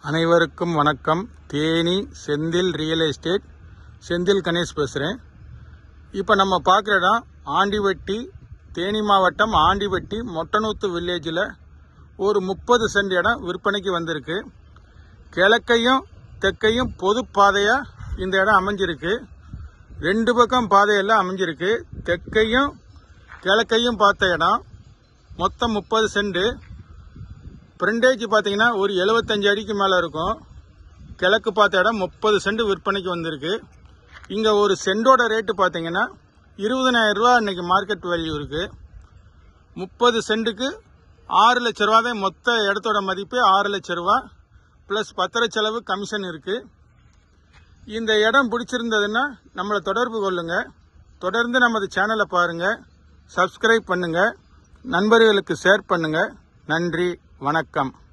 அனைவருக்கும் வணக்கம் Theni Senthil real estate Senthil Ganesh பேசுகிறேன் இப்போ நம்ம பார்க்குற இடம் ஆண்டிவட்டி தேனி மாவட்டம் ஆண்டிவட்டி மொட்டனூத்து வில்லேஜில் ஒரு முப்பது சென்ட் இடம் விற்பனைக்கு வந்திருக்கு கிழக்கையும் தெற்கையும் பொது பாதையாக இந்த இடம் அமைஞ்சிருக்கு ரெண்டு பக்கம் பாதையெல்லாம் அமைஞ்சிருக்கு தெற்கையும் கிழக்கையும் பார்த்த இடம் மொத்தம் முப்பது சென்ட் ஃப்ரண்டேஜ் பார்த்தீங்கன்னா ஒரு 75 அடிக்கு மேலே இருக்கும் கிழக்கு பார்த்த இடம் முப்பது சென்ட் விற்பனைக்கு வந்திருக்கு இங்கே ஒரு சென்டோட ரேட்டு பார்த்தீங்கன்னா இருபதனாயிரம் ரூபா இன்னைக்கு மார்க்கெட் வேல்யூ இருக்குது முப்பது சென்ட்டுக்கு ஆறு லட்ச ரூபா தான் மொத்த இடத்தோட மதிப்பே ஆறு லட்ச ரூபா ப்ளஸ் பத்திர செலவு கமிஷன் இருக்குது இந்த இடம் பிடிச்சிருந்ததுன்னா நம்மளை தொடர்பு கொள்ளுங்க தொடர்ந்து நமது சேனலை பாருங்கள் சப்ஸ்கிரைப் பண்ணுங்கள் நண்பர்களுக்கு ஷேர் பண்ணுங்கள் நன்றி வணக்கம்